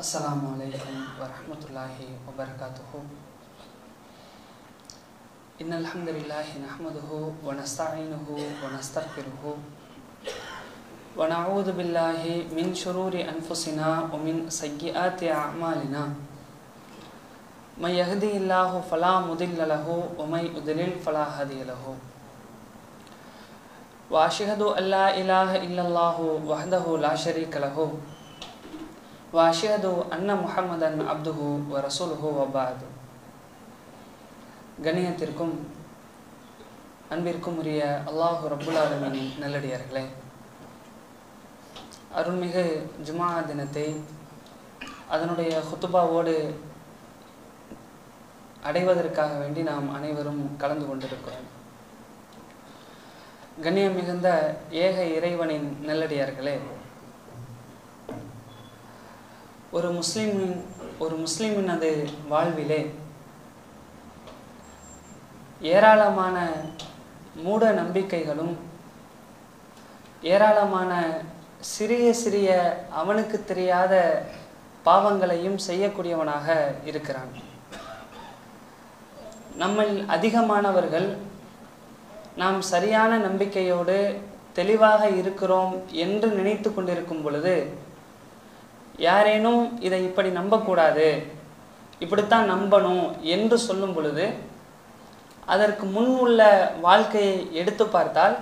السلام عليكم ورحمة الله وبركاته إن الحمد لله نحمده ونستعينه ونستغفره ونعوذ بالله من شرور أنفسنا ومن سيئات أعمالنا من يهدي الله فلا مضل له ومن يضلل فلا هادي له وأشهد أن لا إله إلا الله وحده لا شريك له وأشهد أن محمدا عبده ورسوله وبعد கணியத்திற்கும் அன்பிற்கும் உரிய அல்லாஹு ரப்புல் ஆலமீனின் நல்லடியார்களே அருள்மிகு ஜுமா தினத்தை அதனுடைய ஹுத்துபாவோடு அடைவதற்காக வேண்டி நாம் அனைவரும் கலந்து கொண்டிருக்கிறோம் கண்ணியம் மிகுந்த ஏக இறைவனின் நல்லடியார்களே ஒரு முஸ்லிமின் ஒரு முஸ்லிமினது வாழ்விலே ஏராளமான மூட நம்பிக்கைகளும் ஏராளமான சிறிய சிறிய அவனுக்கு தெரியாத பாவங்களையும் செய்யக்கூடியவனாக இருக்கிறான் நம்மில் அதிகமானவர்கள் நாம் சரியான நம்பிக்கையோடு தெளிவாக இருக்கிறோம் என்று நினைத்து கொண்டிருக்கும் பொழுது யாரேனும் இதை இப்படி நம்பக்கூடாது இப்படித்தான் நம்பணும் என்று சொல்லும் பொழுது அதற்கு முன் உள்ள வாழ்க்கையை எடுத்து பார்த்தால்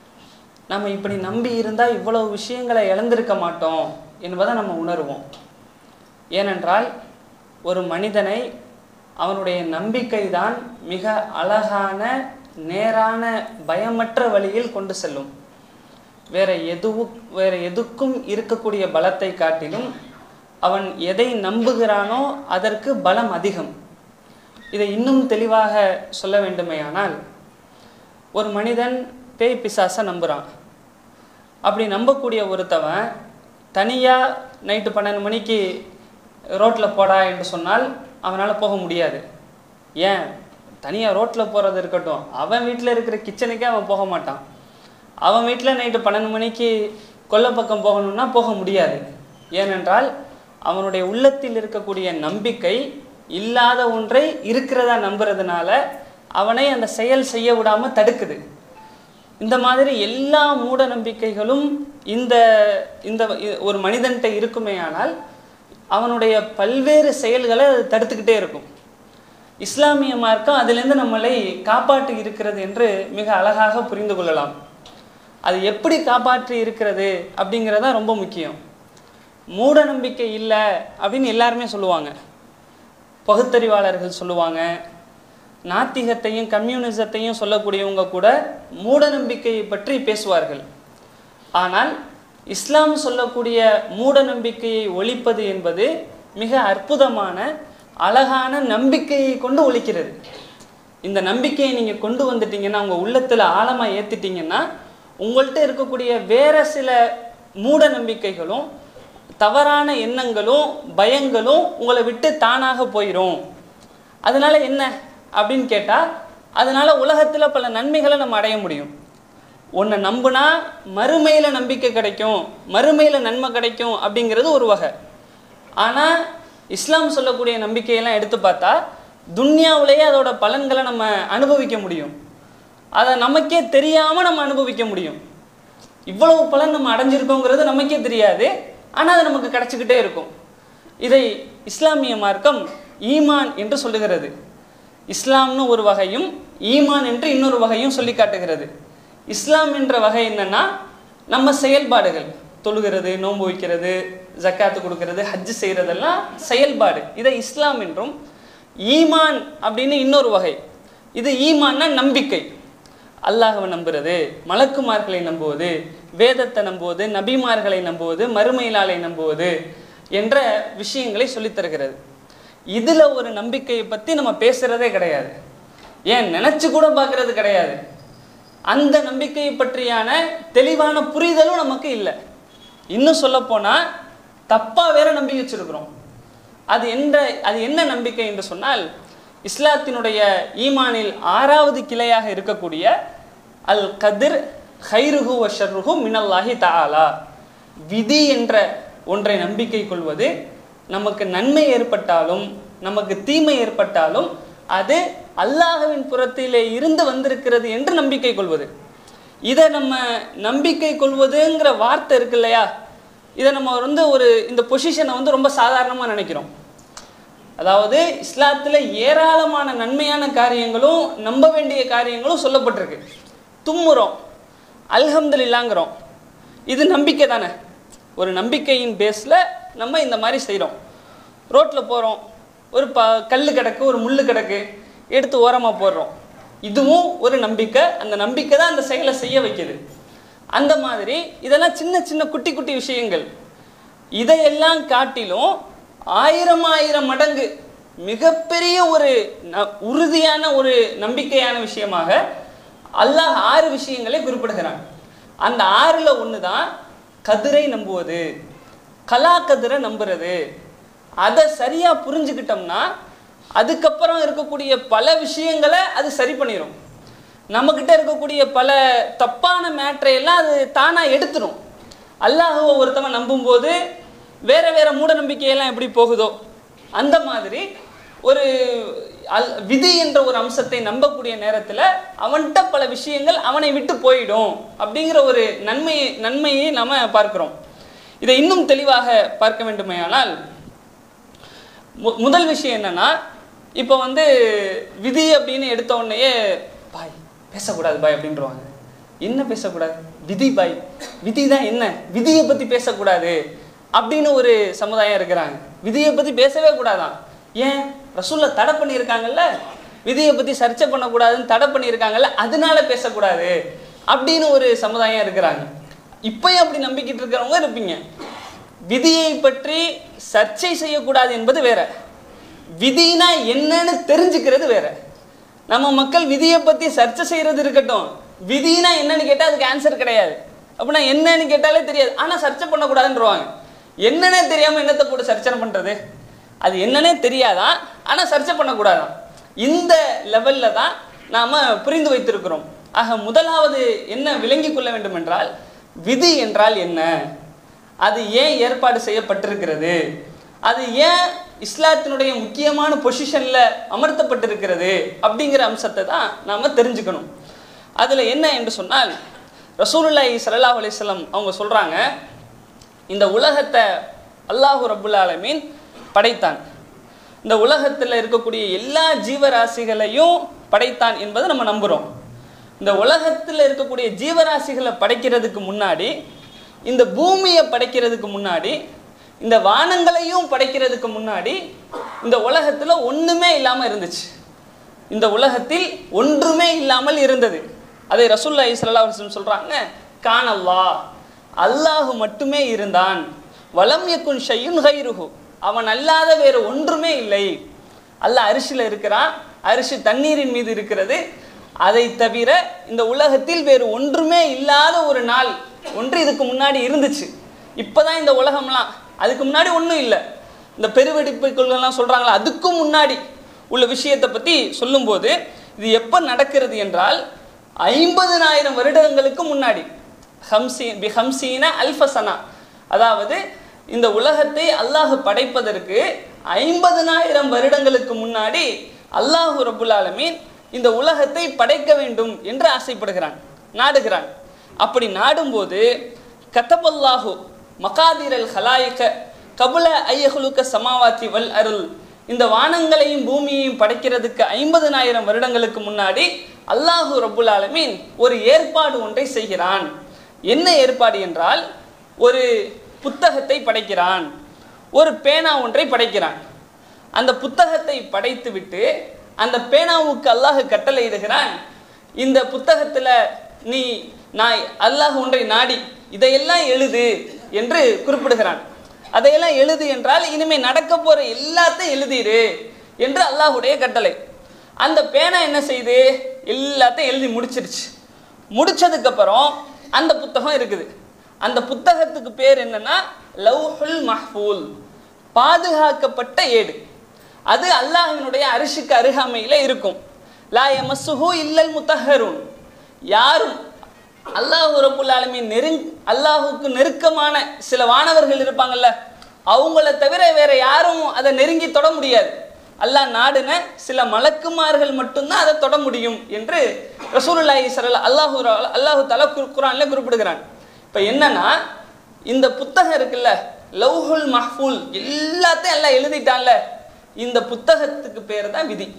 நம்ம இப்படி நம்பி இருந்தால் இவ்வளவு விஷயங்களை இழந்திருக்க மாட்டோம் என்பதை நம்ம உணர்வோம் ஏனென்றால் ஒரு மனிதனை அவனுடைய நம்பிக்கை தான் மிக அழகான நேரான பயமற்ற வழியில் கொண்டு செல்லும் வேற எதுவும் வேற எதுக்கும் இருக்கக்கூடிய பலத்தை காட்டிலும் அவன் எதை நம்புகிறானோ அதற்கு பலம் அதிகம் இதை இன்னும் தெளிவாக சொல்ல வேண்டுமேயானால் ஒரு மனிதன் பேய் பிசாசை நம்புகிறான் அப்படி நம்பக்கூடிய ஒருத்தவன் தனியாக நைட்டு பன்னெண்டு மணிக்கு ரோட்டில் போடா என்று சொன்னால் அவனால் போக முடியாது ஏன் தனியாக ரோட்டில் போகிறது இருக்கட்டும் அவன் வீட்டில் இருக்கிற கிச்சனுக்கே அவன் போக மாட்டான் அவன் வீட்டில் நைட்டு பன்னெண்டு மணிக்கு கொல்லை பக்கம் போகணும்னா போக முடியாது ஏனென்றால் அவனுடைய உள்ளத்தில் இருக்கக்கூடிய நம்பிக்கை இல்லாத ஒன்றை இருக்கிறதா நம்புறதுனால அவனை அந்த செயல் செய்ய விடாமல் தடுக்குது இந்த மாதிரி எல்லா மூட நம்பிக்கைகளும் இந்த இந்த ஒரு மனிதன்கிட்ட இருக்குமே ஆனால் அவனுடைய பல்வேறு செயல்களை அது தடுத்துக்கிட்டே இருக்கும் இஸ்லாமிய மார்க்கம் அதிலிருந்து நம்மளை காப்பாற்றி இருக்கிறது என்று மிக அழகாக புரிந்து கொள்ளலாம் அது எப்படி காப்பாற்றி இருக்கிறது அப்படிங்கிறதா ரொம்ப முக்கியம் மூட நம்பிக்கை இல்லை அப்படின்னு எல்லாருமே சொல்லுவாங்க பகுத்தறிவாளர்கள் சொல்லுவாங்க நாத்திகத்தையும் கம்யூனிசத்தையும் சொல்லக்கூடியவங்க கூட மூட நம்பிக்கையை பற்றி பேசுவார்கள் ஆனால் இஸ்லாம் சொல்லக்கூடிய மூட நம்பிக்கையை ஒழிப்பது என்பது மிக அற்புதமான அழகான நம்பிக்கையை கொண்டு ஒழிக்கிறது இந்த நம்பிக்கையை நீங்கள் கொண்டு வந்துட்டீங்கன்னா உங்கள் உள்ளத்தில் ஆழமாக ஏற்றிட்டீங்கன்னா உங்கள்கிட்ட இருக்கக்கூடிய வேற சில மூட நம்பிக்கைகளும் தவறான எண்ணங்களும் பயங்களும் உங்களை விட்டு தானாக போயிடும் அதனால என்ன அப்படின்னு கேட்டால் அதனால உலகத்தில் பல நன்மைகளை நம்ம அடைய முடியும் ஒன்றை நம்புனா மறுமையில் நம்பிக்கை கிடைக்கும் மறுமையில் நன்மை கிடைக்கும் அப்படிங்கிறது ஒரு வகை ஆனால் இஸ்லாம் சொல்லக்கூடிய நம்பிக்கையெல்லாம் எடுத்து பார்த்தா துன்யாவிலேயே அதோட பலன்களை நம்ம அனுபவிக்க முடியும் அதை நமக்கே தெரியாமல் நம்ம அனுபவிக்க முடியும் இவ்வளவு பலன் நம்ம அடைஞ்சிருக்கோங்கிறது நமக்கே தெரியாது ஆனால் அது நமக்கு கிடச்சிக்கிட்டே இருக்கும் இதை இஸ்லாமிய மார்க்கம் ஈமான் என்று சொல்லுகிறது இஸ்லாம்னு ஒரு வகையும் ஈமான் என்று இன்னொரு வகையும் சொல்லி காட்டுகிறது இஸ்லாம் என்ற வகை என்னன்னா நம்ம செயல்பாடுகள் தொழுகிறது நோன்பு வைக்கிறது ஜக்காத்து கொடுக்கறது ஹஜ்ஜு செய்கிறதெல்லாம் செயல்பாடு இதை இஸ்லாம் என்றும் ஈமான் அப்படின்னு இன்னொரு வகை இது ஈமான்னா நம்பிக்கை அல்லாஹவை நம்புறது மலக்குமார்களை நம்புவது வேதத்தை நம்புவது நபிமார்களை நம்புவது மறுமையிலாலை நம்புவது என்ற விஷயங்களை சொல்லித்தருகிறது இதில் ஒரு நம்பிக்கையை பற்றி நம்ம பேசுகிறதே கிடையாது ஏன் நினச்சி கூட பார்க்கறது கிடையாது அந்த நம்பிக்கையை பற்றியான தெளிவான புரிதலும் நமக்கு இல்லை இன்னும் சொல்லப்போனால் தப்பாக வேற நம்பி வச்சிருக்கிறோம் அது எந்த அது என்ன நம்பிக்கை என்று சொன்னால் இஸ்லாத்தினுடைய ஈமானில் ஆறாவது கிளையாக இருக்கக்கூடிய அல் கதிர் ஹைருஹு வஷர்ருஹு மினல்லாஹி தஆலா விதி என்ற ஒன்றை நம்பிக்கை கொள்வது நமக்கு நன்மை ஏற்பட்டாலும் நமக்கு தீமை ஏற்பட்டாலும் அது அல்லாஹ்வின் புறத்திலே இருந்து வந்திருக்கிறது என்று நம்பிக்கை கொள்வது இதை நம்ம நம்பிக்கை கொள்வதுங்கிற வார்த்தை இருக்கு இல்லையா இதை நம்ம வந்து ஒரு இந்த பொசிஷனை வந்து ரொம்ப சாதாரணமாக நினைக்கிறோம் அதாவது இஸ்லாத்தில் ஏராளமான நன்மையான காரியங்களும் நம்ப வேண்டிய காரியங்களும் சொல்லப்பட்டிருக்கு தும்முறோம் அல்ஹம்துலில்லாங்கிறோம் இது நம்பிக்கை தானே ஒரு நம்பிக்கையின் பேஸில் நம்ம இந்த மாதிரி செய்கிறோம் ரோட்டில் போகிறோம் ஒரு ப கல் கிடக்கு ஒரு முள் கிடக்கு எடுத்து ஓரமாக போடுறோம் இதுவும் ஒரு நம்பிக்கை அந்த நம்பிக்கை தான் அந்த செயலை செய்ய வைக்குது அந்த மாதிரி இதெல்லாம் சின்ன சின்ன குட்டி குட்டி விஷயங்கள் இதையெல்லாம் காட்டிலும் ஆயிரம் ஆயிரம் மடங்கு மிகப்பெரிய ஒரு ந- உறுதியான ஒரு நம்பிக்கையான விஷயமாக அல்லாஹ் ஆறு விஷயங்களை குறிப்பிடுகிறான் அந்த ஆறுல ஒன்று தான் கதிரை நம்புவது கலா கதிரை நம்புறது அதை சரியா புரிஞ்சுக்கிட்டோம்னா அதுக்கப்புறம் இருக்கக்கூடிய பல விஷயங்களை அது சரி பண்ணிடும் நம்மக்கிட்ட இருக்கக்கூடிய பல தப்பான மேட்ரை எல்லாம் அது தானாக எடுத்துரும் அல்லாஹுவை ஒருத்தவன் நம்பும்போது வேற வேற மூட நம்பிக்கையெல்லாம் எப்படி போகுதோ அந்த மாதிரி ஒரு அல் விதி என்ற ஒரு அம்சத்தை நம்பக்கூடிய நேரத்தில் அவன்கிட்ட பல விஷயங்கள் அவனை விட்டு போயிடும் அப்படிங்கிற ஒரு நன்மையை நன்மையை நாம பார்க்கிறோம் இதை இன்னும் தெளிவாக பார்க்க வேண்டுமேயானால் மு- முதல் விஷயம் என்னன்னா இப்போ வந்து விதி அப்படின்னு எடுத்த உடனேயே பாய் பேசக்கூடாது பாய் அப்படின்றவாங்க என்ன பேசக்கூடாது விதி பாய் விதி தான் என்ன விதியை பற்றி பேசக்கூடாது அப்படின்னு ஒரு சமுதாயம் இருக்கிறாங்க விதியை பற்றி பேசவே கூடாதான் ஏன் ரசூல்ல தடை பண்ணியிருக்காங்கல்ல விதியை பற்றி சர்ச்சை பண்ணக்கூடாதுன்னு தடை பண்ணியிருக்காங்கல்ல அதனால பேசக்கூடாது அப்படின்னு ஒரு சமுதாயம் இருக்கிறாங்க இப்பயும் அப்படி நம்பிக்கிட்டு இருக்கிறவங்க இருப்பீங்க விதியை பற்றி சர்ச்சை செய்யக்கூடாது என்பது வேற விதினா என்னன்னு தெரிஞ்சுக்கிறது வேற நம்ம மக்கள் விதியை பற்றி சர்ச்சை செய்கிறது இருக்கட்டும் விதினா என்னன்னு கேட்டால் அதுக்கு ஆன்சர் கிடையாது அப்படின்னா என்னன்னு கேட்டாலே தெரியாது ஆனால் சர்ச்சை பண்ணக்கூடாதுன்றவாங்க என்னன்னே தெரியாமல் என்னத்தை போட்டு சர்ச்சை பண்ணுறது அது என்னன்னே தெரியாதான் ஆனால் சர்ச்சை பண்ணக்கூடாதான் இந்த லெவலில் தான் நாம் புரிந்து வைத்திருக்கிறோம் ஆக முதலாவது என்ன விளங்கிக் கொள்ள வேண்டும் என்றால் விதி என்றால் என்ன அது ஏன் ஏற்பாடு செய்யப்பட்டிருக்கிறது அது ஏன் இஸ்லாத்தினுடைய முக்கியமான பொசிஷனில் அமர்த்தப்பட்டிருக்கிறது அப்படிங்கிற அம்சத்தை தான் நாம் தெரிஞ்சுக்கணும் அதில் என்ன என்று சொன்னால் ரசூலுல்லாஹி ஸல்லல்லாஹு அலைஹி வஸல்லம் அவங்க சொல்கிறாங்க இந்த உலகத்தை அல்லாஹு ரப்புல் ஆலமீன் படைத்தான் இந்த உலகத்தில் இருக்கக்கூடிய எல்லா ஜீவராசிகளையும் படைத்தான் என்பதை நம்ம நம்புகிறோம் இந்த உலகத்தில் இருக்கக்கூடிய ஜீவராசிகளை படைக்கிறதுக்கு முன்னாடி இந்த பூமியை படைக்கிறதுக்கு முன்னாடி இந்த வானங்களையும் படைக்கிறதுக்கு முன்னாடி இந்த உலகத்தில் ஒன்றுமே இல்லாமல் இருந்துச்சு இந்த உலகத்தில் ஒன்றுமே இல்லாமல் இருந்தது அதை ரசூல்லா ஸல்லல்லாஹு அலைஹி வஸல்லம் சொல்றாங்க காணல்லா அல்லாஹ் மட்டுமே இருந்தான் வலம் யக்குன் ஷையுன் கைருஹு அவன் அல்லாத வேறு ஒன்றுமே இல்லை அல்லாஹ் அரிசியில் இருக்கிறான் அரிசி தண்ணீரின் மீது இருக்கிறது அதை தவிர இந்த உலகத்தில் வேறு ஒன்றுமே இல்லாத ஒரு நாள் ஒன்று இதுக்கு முன்னாடி இருந்துச்சு இப்போதான் இந்த உலகம்லாம் அதுக்கு முன்னாடி ஒன்றும் இல்லை இந்த பெருவெடிப்புகள்லாம் சொல்கிறாங்களா அதுக்கும் முன்னாடி உள்ள விஷயத்தை பற்றி சொல்லும்போது இது எப்போ நடக்கிறது என்றால் ஐம்பதுனாயிரம் வருடங்களுக்கு முன்னாடி ஹம்சி பி ஹம்சீன அல்ஃபசனா அதாவது இந்த உலகத்தை அல்லாஹ் படைப்பதற்கு ஐம்பதுனாயிரம் வருடங்களுக்கு முன்னாடி அல்லாஹு ரபுல் ஆலமீன் இந்த உலகத்தை படைக்க வேண்டும் என்று ஆசைப்படுகிறான் நாடுகிறான் அப்படி நாடும்போது கத்தபல்லாஹு மகாதிர் அல் ஹலாயிக்க கபுல ஐயகுலுக்க சமாவாத்தி வல் அருள் இந்த வானங்களையும் பூமியையும் படைக்கிறதுக்கு ஐம்பதுனாயிரம் வருடங்களுக்கு முன்னாடி அல்லாஹு ரப்புல் ஆலமீன் ஒரு ஏற்பாடு ஒன்றை செய்கிறான் என்ன ஏற்பாடு என்றால் ஒரு புத்தகத்தை படைக்கிறான் ஒரு பேனா ஒன்றை படைக்கிறான் அந்த புத்தகத்தை படைத்துவிட்டு அந்த பேனாவுக்கு அல்லாஹ் கட்டளையிடுகிறான் இந்த புத்தகத்தில் நீ நான் அல்லாஹ் ஒன்றை நாடி இதையெல்லாம் எழுது என்று குறிப்பிடுகிறான் அதையெல்லாம் எழுது என்றால் இனிமே நடக்க போற எல்லாத்தையும் எழுதிடு என்று அல்லாஹுடைய கட்டளை அந்த பேனா என்ன செய்யுது எல்லாத்தையும் எழுதி முடிச்சிருச்சு முடிச்சதுக்கு அப்புறம் அந்த புத்தகம் இருக்குது அந்த புத்தகத்துக்கு பேர் என்னன்னா லவ்ஹுல் மஹ்ஃபூல் பாதுகாக்கப்பட்ட ஏடு அது அல்லாஹ்வினுடைய அரிசிக்கு அருகாமையில் இருக்கும் லா யமஸ்ஸுஹு இல்லல் முத்தஹருன் யாரும் அல்லாஹ் ரப்புல் ஆலமீன் நெருங் அல்லாஹுக்கு நெருக்கமான சில வானவர்கள் இருப்பாங்கல்ல அவங்கள தவிர வேற யாரும் அதை நெருங்கி தொட முடியாது அல்லாஹ் நாடுன சில மலக்குமார்கள் மட்டும்தான் அதை தொட முடியும் என்று ரசூலுல்லாஹி ஸல்லல்லாஹு அல்லாஹு அல்லாஹு தஆலா குர் குர்ஆன்ல குறிப்பிடுகிறான் இப்போ என்னன்னா இந்த புத்தகம் இருக்குல்ல லவ்ஹுல் மஹ்ஃபூல் எல்லாத்தையும் எல்லாம் எழுதிட்டான்ல இந்த புத்தகத்துக்கு பேர் தான் விதி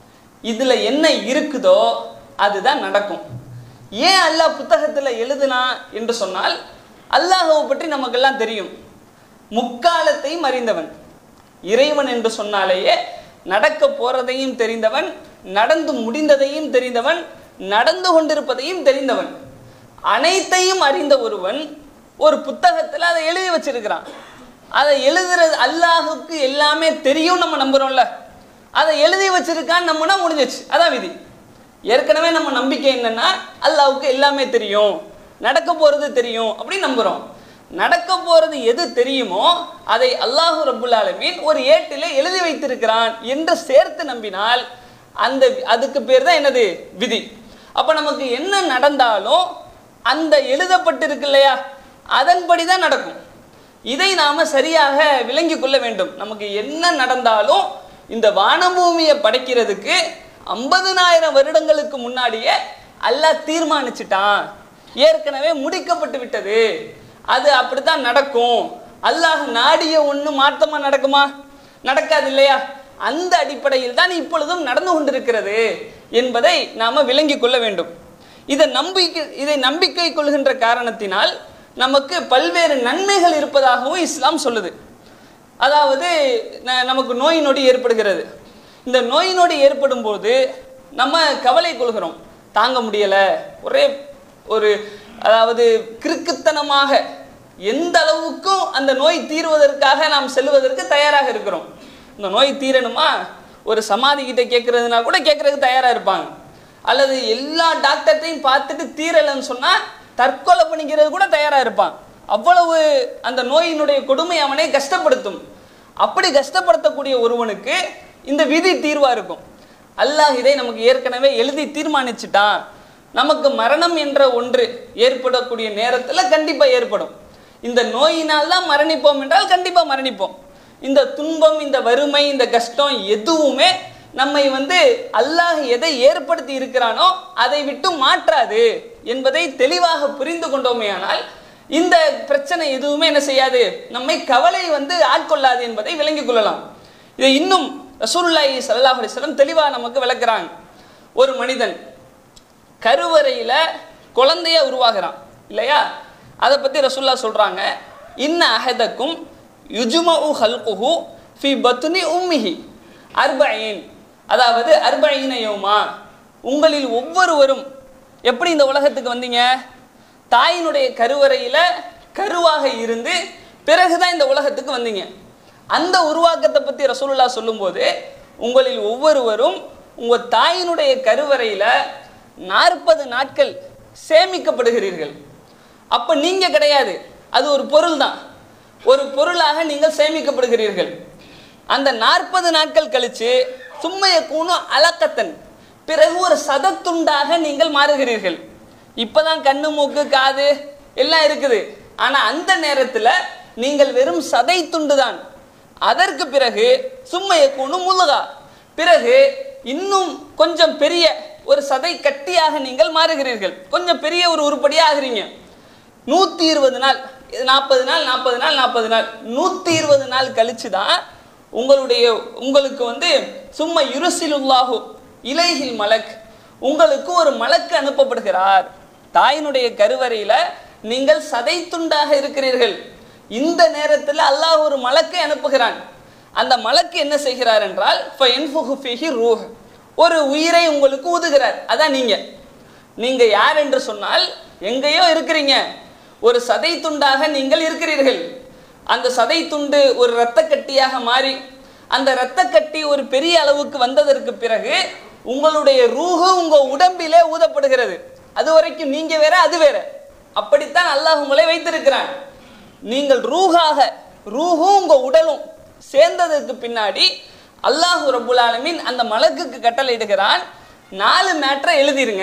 இதுல என்ன இருக்குதோ அதுதான் நடக்கும் ஏன் அல்லாஹ் புத்தகத்துல எழுதுனா என்று சொன்னால் அல்லாஹ்வை பற்றி நமக்கெல்லாம் தெரியும் முக்காலத்தையும் அறிந்தவன் இறைவன் என்று சொன்னாலேயே நடக்க போறதையும் தெரிந்தவன் நடந்து முடிந்ததையும் தெரிந்தவன் நடந்து கொண்டிருப்பதையும் தெரிந்தவன் அனைத்தையும் அறிந்த ஒருவன் ஒரு புத்தகத்தில் அதை எழுதி வச்சிருக்கிறான் அதை எழுதுறது அல்லாஹுக்கு எல்லாமே தெரியும் நம்ம நம்புறோம்ல அதை எழுதி வச்சிருக்கான்னு நம்மனா முடிஞ்சிச்சு அதான் விதி ஏற்கனவே நம்ம நம்பிக்கை என்னன்னா அல்லாஹ்வுக்கு எல்லாமே தெரியும் நடக்க போறது தெரியும் அப்படின்னு நம்புறோம் நடக்க போறது எது தெரியுமோ அதை அல்லாஹு ரப்புல் ஆலமீன் ஒரு ஏட்டில் எழுதி வைத்திருக்கிறான் என்று சேர்த்து நம்பினால் அந்த அதுக்கு பேர் தான் என்னது விதி அப்ப நமக்கு என்ன நடந்தாலும் அந்த எழுதப்பட்டிருக்கு இல்லையா அதன்படி தான் நடக்கும் இதை நாம சரியாக விளங்கி கொள்ள வேண்டும் நமக்கு என்ன நடந்தாலும் இந்த வானபூமியை படைக்கிறதுக்கு ஐம்பதுனாயிரம் வருடங்களுக்கு முன்னாடியே அல்லாஹ் தீர்மானிச்சிட்டான் ஏற்கனவே முடிக்கப்பட்டு விட்டது அது அப்படித்தான் நடக்கும் அல்லாஹ் நாடிய ஒண்ணு மாற்றமா நடக்குமா நடக்காது இல்லையா அந்த அடிப்படையில் தான் இப்பொழுதும் நடந்து கொண்டிருக்கிறது என்பதை நாம விளங்கிக் கொள்ள வேண்டும் இதை நம்பிக்கை இதை நம்பிக்கை கொள்கின்ற காரணத்தினால் நமக்கு பல்வேறு நன்மைகள் இருப்பதாகவும் இஸ்லாம் சொல்லுது அதாவது ந- நமக்கு நோய் நொடி ஏற்படுகிறது இந்த நோய் நொடி ஏற்படும் போது நம்ம கவலை கொள்கிறோம் தாங்க முடியலை ஒரே ஒரு அதாவது கிறுக்குத்தனமாக எந்த அளவுக்கும் அந்த நோய் தீர்வதற்காக நாம் செல்வதற்கு தயாராக இருக்கிறோம் இந்த நோய் தீரணுமா ஒரு சமாதி கிட்ட கேட்கறதுனா கூட கேட்கறதுக்கு தயாராக இருப்பாங்க அல்லது எல்லா டாக்டர்ட்டையும் பார்த்துட்டு தீரலைன்னு சொன்னால் தற்கொலை பண்ணிக்கிறது கூட தயாராக இருப்பான் அவ்வளவு அந்த நோயினுடைய கொடுமை அவனை கஷ்டப்படுத்தும் அப்படி கஷ்டப்படுத்தக்கூடிய ஒருவனுக்கு இந்த விதி தீர்வா இருக்கும் அல்லாஹ் இதை நமக்கு ஏற்கனவே எழுதி தீர்மானிச்சிட்டான் நமக்கு மரணம் என்ற ஒன்று ஏற்படக்கூடிய நேரத்தில் கண்டிப்பாக ஏற்படும் இந்த நோயினால் தான் மரணிப்போம் என்றால் கண்டிப்பாக மரணிப்போம் இந்த துன்பம் இந்த வறுமை இந்த கஷ்டம் எதுவுமே நம்மை வந்து அல்லாஹ் எதை ஏற்படுத்தி இருக்கிறானோ அதை விட்டு மாற்றாது என்பதை தெளிவாக புரிந்து கொண்டோமேயானால் இந்த பிரச்சனை எதுவுமே என்ன செய்யாது நம்மை கவலை வந்து ஆட்கொள்ளாது என்பதை விளங்கிக் கொள்ளலாம் இதை இன்னும் ரசூலுல்லாஹி ஸல்லல்லாஹு அலைஹி வஸல்லம் தெளிவாக நமக்கு விளக்குறாங்க ஒரு மனிதன் கருவறையில குழந்தைய உருவாகிறான் இல்லையா அதை பத்தி ரசூல்லா சொல்றாங்க இன்ன அஹதக்கும் யுஜ்மஉ ஹல்குஹு ஃபி பத்னி உம்மிஹி அர்பஈன் அதாவது அர்பஈன யௌமா உங்களில் ஒவ்வொருவரும் எப்படி இந்த உலகத்துக்கு வந்தீங்க தாயினுடைய கருவறையில கருவாக இருந்து பிறகுதான் இந்த உலகத்துக்கு வந்தீங்க அந்த உருவாக்கத்தை பத்தி ரசூலுல்லா சொல்லும்போது உங்களில் ஒவ்வொருவரும் உங்க தாயினுடைய கருவறையில நாற்பது நாட்கள் சேமிக்கப்படுகிறீர்கள் அப்ப நீங்க கிடையாது அது ஒரு பொருள் தான் ஒரு பொருளாக நீங்கள் சேமிக்கப்படுகிறீர்கள் அந்த நாற்பது நாட்கள் கழிச்சு சும்மைய கூணும் அலக்கத்தன் பிறகு ஒரு சதத்துண்டாக நீங்கள் மாறுகிறீர்கள் இப்பதான் கண்ணு மூக்கு காது எல்லாம் இருக்குது ஆனா அந்த நேரத்துல நீங்கள் வெறும் சதை துண்டு தான் அதற்கு பிறகு சும்மைய கூணும் முழுகா பிறகு இன்னும் கொஞ்சம் பெரிய ஒரு சதை கட்டியாக நீங்கள் மாறுகிறீர்கள் கொஞ்சம் பெரிய ஒரு உருப்படியா ஆகுறீங்க நூற்றி இருபது நாள் இது நாற்பது நாள் நாற்பது நாள் நாற்பது நாள் நூற்றி இருபது நாள் கழிச்சு தான் உங்களுடைய உங்களுக்கு வந்து சும்மா யுருசிலுல்லாஹு இலைஹில் மலக் உங்களுக்கு ஒரு மலக்கு அனுப்பப்படுகிறார் தாயினுடைய கருவறையில நீங்கள் சதை துண்டாக இருக்கிறீர்கள் இந்த நேரத்தில் அல்லாஹ் ஒரு மலக்கை அனுப்புகிறான் அந்த மலக்கு என்ன செய்கிறார் என்றால் ஃபயன்ஃபுஹு ஃபீஹி ரூஹ் ஒரு உயிரை உங்களுக்கு ஊதுகிறார் அதான் நீங்க நீங்க யார் என்று சொன்னால் எங்கேயோ இருக்கிறீங்க ஒரு சதை துண்டாக நீங்கள் இருக்கிறீர்கள் அந்த சதை துண்டு ஒரு இரத்த கட்டியாக மாறி அந்த இரத்த கட்டி ஒரு பெரிய அளவுக்கு வந்ததற்கு பிறகு உங்களுடைய ரூஹு உங்க உடம்பிலே ஊதப்படுகிறது அது வரைக்கும் நீங்க வேற அது வேற அப்படித்தான் அல்லாஹ் உங்களை வைத்திருக்கிறான் நீங்கள் ரூஹாக ரூஹும் உங்க உடலும் சேர்ந்ததற்கு பின்னாடி அல்லாஹ் ரப்புல் ஆலமீன் அந்த மலக்குக்கு கட்டளையிடுகிறான் நாலு மேட்டரை எழுதிருங்க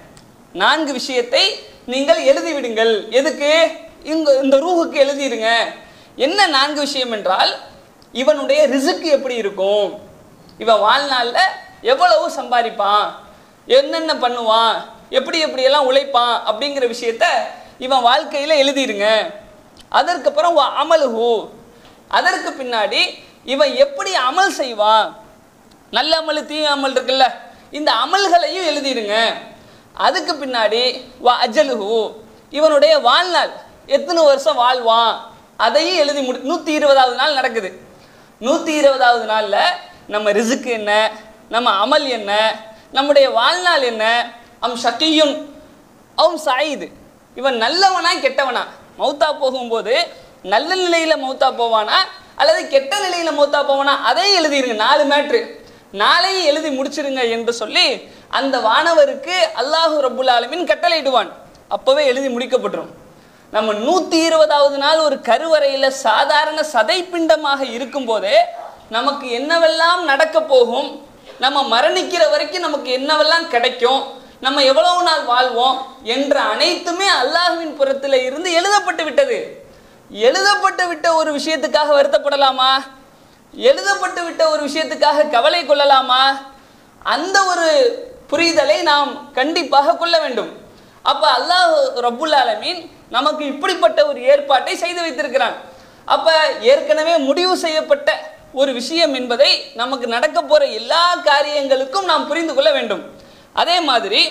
நான்கு விஷயத்தை நீங்கள் எழுதி விடுங்கள் எதுக்கு இங்க இந்த ரூஹுக்கு எழுதிருங்க என்ன நான்கு விஷயம் என்றால் இவனுடைய ரிசுக்கு எப்படி இருக்கும் இவன் வாழ்நாளில் எவ்வளவு சம்பாதிப்பான் என்னென்ன பண்ணுவான் எப்படி எப்படியெல்லாம் உழைப்பான் அப்படிங்கிற விஷயத்த இவன் வாழ்க்கையில் எழுதிருங்க அதற்கப்புறம் வ அமலுஹு அதற்கு பின்னாடி இவன் எப்படி அமல் செய்வான் நல்ல அமல் தீய அமல் இருக்குல்ல இந்த அமல்களையும் எழுதிடுங்க அதுக்கு பின்னாடி வ அஜலுஹு இவனுடைய வாழ்நாள் எத்தனை வருஷம் வாழ்வான் அதையும் எழுதி முடி நூற்றி இருபதாவது நாள் நடக்குது நூற்றி இருபதாவது நாளில் நம்ம ரிசுக்கு என்ன நம்ம அமல் என்ன நம்முடைய வாழ்நாள் என்ன அம் ஷக்கியுன் அவன் சாயுது இவன் நல்லவனா கெட்டவனா மௌத்தா போகும்போது நல்ல நிலையில மௌத்தா போவானா அல்லது கெட்ட நிலையில மௌத்தா போவானா அதையும் எழுதிருங்க நாலு மேட்ரு நாளையும் எழுதி முடிச்சிருங்க என்று சொல்லி அந்த வானவருக்கு அல்லாஹு ரப்புல் ஆலமீன் கட்டளையிடுவான் அப்பவே எழுதி முடிக்கப்பட்டுரும் நம்ம நூத்தி இருபதாவது நாள் ஒரு கருவறையில சாதாரண சதைப்பிண்டமாக இருக்கும்போதே நமக்கு என்னவெல்லாம் நடக்க போகும் நம்ம மரணிக்கிற வரைக்கும் நமக்கு என்னவெல்லாம் கிடைக்கும் நம்ம எவ்வளவு நாள் வாழ்வோம் என்ற அனைத்துமே அல்லாஹ்வின் புறத்தில் இருந்து எழுதப்பட்டு விட்டது எழுதப்பட்டு விட்ட ஒரு விஷயத்துக்காக வருத்தப்படலாமா எழுதப்பட்டு விட்ட ஒரு விஷயத்துக்காக கவலை கொள்ளலாமா அந்த ஒரு புரிதலை நாம் கண்டிப்பாக கொள்ள வேண்டும் அப்ப அல்லாஹ் ரப்புல் ஆலமீன் நமக்கு இப்படிப்பட்ட ஒரு ஏற்பாட்டை செய்து வைத்திருக்கிறான் அப்ப ஏற்கனவே முடிவு செய்யப்பட்ட ஒரு விஷயம் என்பதை நமக்கு நடக்க போற எல்லா காரியங்களுக்கும் நாம் புரிந்து கொள்ள வேண்டும் அதே மாதிரி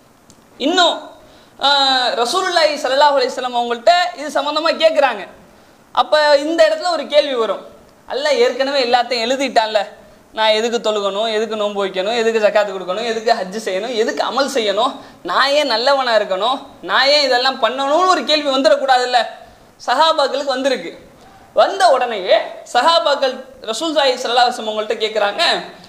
இன்னும் ஆஹ், ரசூலுல்லாஹி ஸல்லல்லாஹு அலைஹி வஸல்லம் அவங்கள்ட்ட இது சம்மந்தமாக கேட்குறாங்க அப்போ இந்த இடத்துல ஒரு கேள்வி வரும் அல்ல ஏற்கனவே எல்லாத்தையும் எழுதிட்டான்ல நான் எதுக்கு தொழுகணும் எதுக்கு நோன்பு வைக்கணும் எதுக்கு ஜக்காத்து கொடுக்கணும் எதுக்கு ஹஜ்ஜு செய்யணும் எதுக்கு அமல் செய்யணும் நான் ஏன் நல்லவனாக இருக்கணும் நான் ஏன் இதெல்லாம் பண்ணணும்னு ஒரு கேள்வி வந்துடக்கூடாதுல்ல சஹாபாக்களுக்கு வந்திருக்கு வந்த உடனேயே சஹாபாக்கள் ரசூல் சாஹி சல்லாஹம் அவங்கள்ட்ட கேட்குறாங்க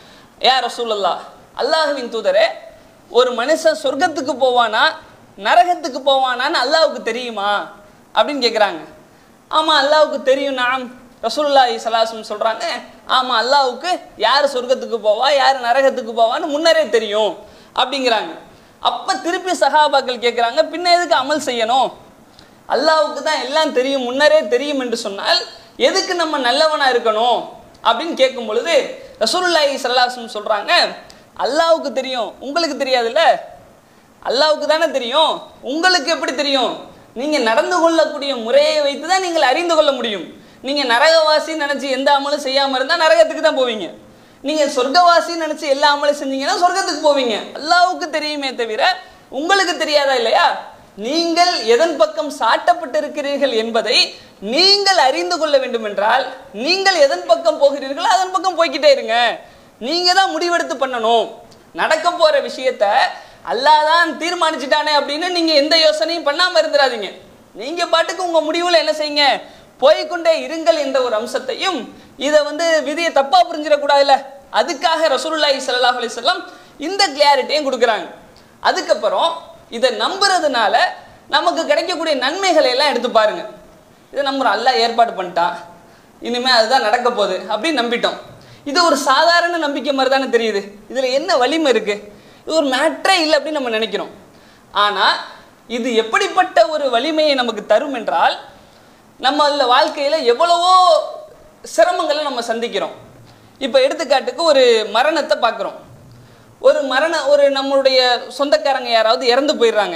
ஏ ரசூலல்லா அல்லாஹுவின் தூதரே ஒரு மனுஷன் சொர்க்கத்துக்கு போவானா நரகத்துக்கு போவானான்னு அல்லாஹ்வுக்கு தெரியுமா அப்படின்னு கேட்குறாங்க ஆமாம் அல்லாஹ்வுக்கு தெரியும் நாம் ரசூலுல்லாஹி சலாசம் சொல்கிறாங்க ஆமாம் அல்லாஹ்வுக்கு யார் சொர்க்கத்துக்கு போவா யார் நரகத்துக்கு போவான்னு முன்னரே தெரியும் அப்படிங்கிறாங்க அப்போ திருப்பி சஹாபாக்கள் கேட்குறாங்க பின்ன எதுக்கு அமல் செய்யணும் அல்லாஹ்வுக்கு தான் எல்லாம் தெரியும் முன்னரே தெரியும் என்று சொன்னால் எதுக்கு நம்ம நல்லவனா இருக்கணும் அப்படின்னு கேட்கும் பொழுது ரசூலுல்லாஹி ஸல்லல்லாஹு சொல்றாங்க அல்லாஹ்வுக்கு தெரியும் உங்களுக்கு தெரியாதுல்ல அல்லாஹ்வுக்கு தானே தெரியும் உங்களுக்கு எப்படி தெரியும் நீங்க நடந்து கொள்ளக்கூடிய முறையை வைத்து தான் நீங்கள் அறிந்து கொள்ள முடியும் நீங்க நரகவாசி நினைச்சு எந்த அமலும் செய்யாம இருந்தா நரகத்துக்கு தான் போவீங்க நீங்க சொர்க்கவாசி நினைச்சு எல்லா அமலும் செஞ்சீங்கன்னா சொர்க்கத்துக்கு போவீங்க அல்லாஹ்வுக்கு தெரியுமே தவிர உங்களுக்கு தெரியாதா இல்லையா நீங்கள் எதன் பக்கம் சாட்டப்பட்டிருக்கிறீர்கள் என்பதை நீங்கள் அறிந்து கொள்ள வேண்டும் என்றால் நீங்கள் எதன் பக்கம் போகிறீர்களோ அதன் பக்கம் போய்க்கிட்டே இருங்க நீங்க தான் முடிவெடுத்து பண்ணணும் நடக்க போற விஷயத்த அல்லாஹ் தான் தீர்மானிச்சிட்டானே அப்படின்னு நீங்க எந்த யோசனையும் பண்ணாம இருந்துடாதீங்க நீங்க பாட்டுக்கு உங்க முடிவுல என்ன செய்யுங்க போய்க்கொண்டே இருங்கள் என்ற ஒரு அம்சத்தையும் இதை வந்து விதியை தப்பா புரிஞ்சிடக்கூடாதுல்ல அதுக்காக ரசூலுல்லாஹி ஸல்லல்லாஹு அலைஹி வஸல்லம் இந்த கிளாரிட்டியும் கொடுக்குறாங்க அதுக்கப்புறம் இதை நம்புறதுனால நமக்கு கிடைக்கக்கூடிய நன்மைகளை எல்லாம் எடுத்து பாருங்க இதை நம்புறோம் அல்லாஹ் ஏற்பாடு பண்ணிட்டான் இனிமேல் அதுதான் நடக்க போகுது அப்படின்னு நம்பிட்டோம் இது ஒரு சாதாரண நம்பிக்கை மாதிரி தானே தெரியுது இதில் என்ன வலிமை இருக்கு இது ஒரு மேட்ரே இல்லை அப்படின்னு நம்ம நினைக்கிறோம் ஆனால் இது எப்படிப்பட்ட ஒரு வலிமையை நமக்கு தரும் என்றால் நம்ம வாழ்க்கையில் எவ்வளவோ சிரமங்களை நம்ம சந்திக்கிறோம் இப்போ எடுத்துக்காட்டுக்கு ஒரு மரணத்தை பார்க்குறோம் ஒரு மரண ஒரு நம்மளுடைய சொந்தக்காரங்க யாராவது இறந்து போயிடுறாங்க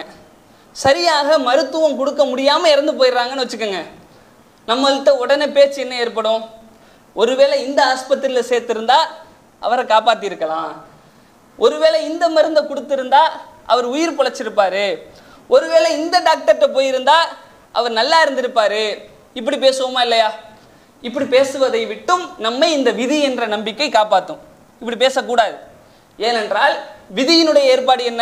சரியாக மருத்துவம் கொடுக்க முடியாமல் இறந்து போயிடுறாங்கன்னு வச்சுக்கோங்க நம்மள்ட்ட உடனே பேச்சு என்ன ஏற்படும் ஒருவேளை இந்த ஆஸ்பத்திரியில் சேர்த்துருந்தா அவரை காப்பாற்றிருக்கலாம் ஒருவேளை இந்த மருந்தை கொடுத்துருந்தா அவர் உயிர் பிழைச்சிருப்பாரு ஒருவேளை இந்த டாக்டர்கிட்ட போயிருந்தா அவர் நல்லா இருந்திருப்பாரு இப்படி பேசுவோமா இல்லையா இப்படி பேசுவதை விட்டும் நம்மை இந்த விதி என்ற நம்பிக்கை காப்பாற்றும் இப்படி பேசக்கூடாது ஏனென்றால் விதியினுடைய ஏற்பாடு என்ன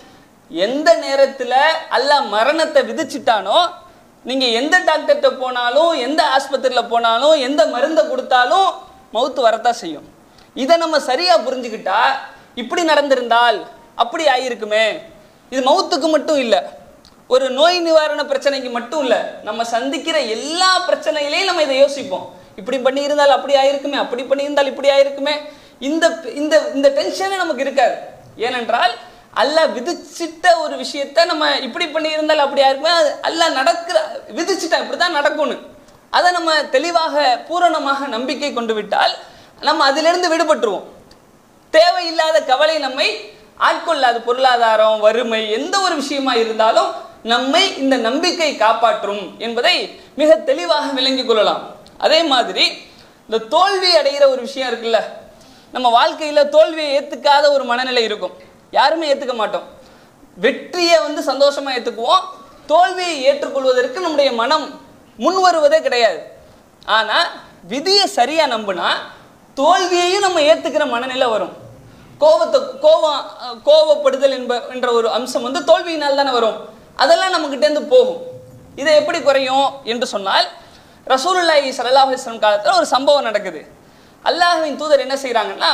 எந்த நேரத்தில் அல்லாஹ் மரணத்தை விதிச்சிட்டானோ நீங்கள் எந்த டாக்டர்கிட்ட போனாலும் எந்த ஆஸ்பத்திரியில் போனாலும் எந்த மருந்தை கொடுத்தாலும் மவுத்து வரத்தான் செய்யும் இதை நம்ம சரியாக புரிஞ்சுக்கிட்டா இப்படி நடந்திருந்தால் அப்படி ஆயிருக்குமே இது மவுத்துக்கு மட்டும் இல்லை ஒரு நோய் நிவாரண பிரச்சனைக்கு மட்டும் இல்லை நம்ம சந்திக்கிற எல்லா பிரச்சனையிலையும் நம்ம இதை யோசிப்போம் இப்படி பண்ணியிருந்தால் அப்படி ஆயிருக்குமே அப்படி பண்ணியிருந்தால் இப்படி ஆயிருக்குமே இந்த இந்த இந்த டென்ஷனே நமக்கு இருக்காது ஏனென்றால் அல்லாஹ் விதிச்சிட்ட ஒரு விஷயத்த நம்ம இப்படி பண்ணியிருந்தால் அப்படி ஆயிருக்குமே அது அல்லாஹ் நடக்கிற விதிச்சிட்டான் இப்படி தான் நடக்கும்னு அதை நம்ம தெளிவாக பூரணமாக நம்பிக்கை கொண்டு விட்டால் நம்ம அதிலிருந்து விடுபட்டுருவோம் தேவையில்லாத கவலை நம்மை ஆட்கொள்ளாது பொருளாதாரம் வறுமை எந்த ஒரு விஷயமா இருந்தாலும் நம்மை இந்த நம்பிக்கை காப்பாற்றும் என்பதை மிக தெளிவாக விளங்கிக் கொள்ளலாம் அதே மாதிரி இந்த தோல்வி அடைகிற ஒரு விஷயம் இருக்குல்ல நம்ம வாழ்க்கையில தோல்வியை ஏத்துக்காத ஒரு மனநிலை இருக்கும் யாருமே ஏத்துக்க மாட்டோம் வெற்றியை வந்து சந்தோஷமா ஏத்துக்குவோம் தோல்வியை ஏற்றுக்கொள்வதற்கு நம்முடைய மனம் முன் வருவதே கிடையாது ஆனா விதியை சரியா நம்புனா தோல்வியையும் நம்ம ஏத்துக்கிற மனநிலை வரும் கோபத்தை கோபம் அஹ், கோபப்படுதல் என்ப என்ற ஒரு அம்சம் வந்து தோல்வியினால் தானே வரும் அதெல்லாம் நம்மகிட்ட இருந்து போகும் இதை எப்படி குறையும் என்று சொன்னால் ரசூலுல்லாஹி ஸல்லல்லாஹு அலைஹி வஸல்லம் காலத்துல ஒரு சம்பவம் நடக்குது அல்லாஹ்வின் தூதர் என்ன செய்றாங்கன்னா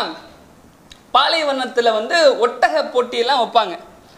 பாலைவனத்துல வந்து ஒட்டக போட்டியெல்லாம் வைப்பாங்க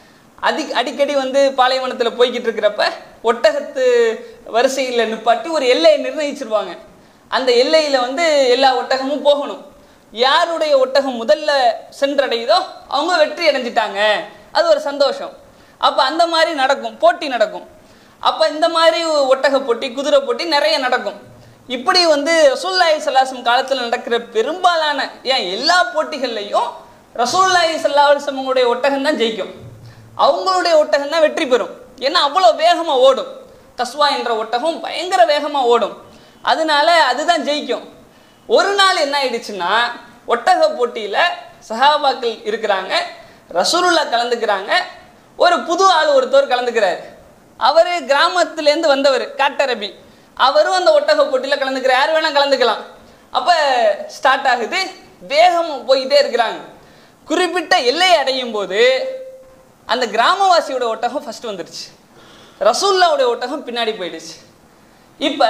அதி அடிக்கடி வந்து பாலைவனத்தில் போய்கிட்டு இருக்கிறப்ப ஒட்டகத்து வரிசையில் நிப்பாட்டி ஒரு எல்லையை நிர்ணயிச்சிருவாங்க அந்த எல்லையில் வந்து எல்லா ஒட்டகமும் போகணும் யாருடைய ஒட்டகம் முதல்ல சென்றடையுதோ அவங்க வெற்றி அடைஞ்சிட்டாங்க அது ஒரு சந்தோஷம் அப்போ அந்த மாதிரி நடக்கும் போட்டி நடக்கும் அப்போ இந்த மாதிரி ஒட்டக போட்டி குதிரை போட்டி நிறைய நடக்கும் இப்படி வந்து ரசூல்லாஹி சல்லாசம் காலத்தில் நடக்கிற பெரும்பாலான ஏன் எல்லா போட்டிகள்லையும் ரசூல்லாஹி சல்லாஹுடைய ஒட்டகம் தான் ஜெயிக்கும் அவங்களுடைய ஒட்டகம் தான் வெற்றி பெறும் ஏன்னா அவ்வளோ வேகமாக ஓடும் கஸ்வா என்ற ஒட்டகம் பயங்கர வேகமாக ஓடும் அதனால அதுதான் ஜெயிக்கும் ஒரு நாள் என்ன ஆயிடுச்சுன்னா ஒட்டக போட்டியில் சஹாபாக்கள் இருக்கிறாங்க ரசூலுல்லா கலந்துக்கிறாங்க ஒரு புது ஆள் ஒருத்தர் கலந்துக்கிறார் அவர் கிராமத்துலேருந்து வந்தவர் காட்டரபி அவரும் அந்த ஒட்டக போட்டியில் கலந்துக்கிறார் யார் வேணால் கலந்துக்கலாம் அப்போ ஸ்டார்ட் ஆகுது வேகம் போயிட்டே இருக்கிறாங்க குறிப்பிட்ட எல்லையை அடையும் போது அந்த கிராமவாசியோட ஒட்டகம் ஃபர்ஸ்ட் வந்துடுச்சு ரசூல்லாவுடைய ஒட்டகம் பின்னாடி போயிடுச்சு இப்போ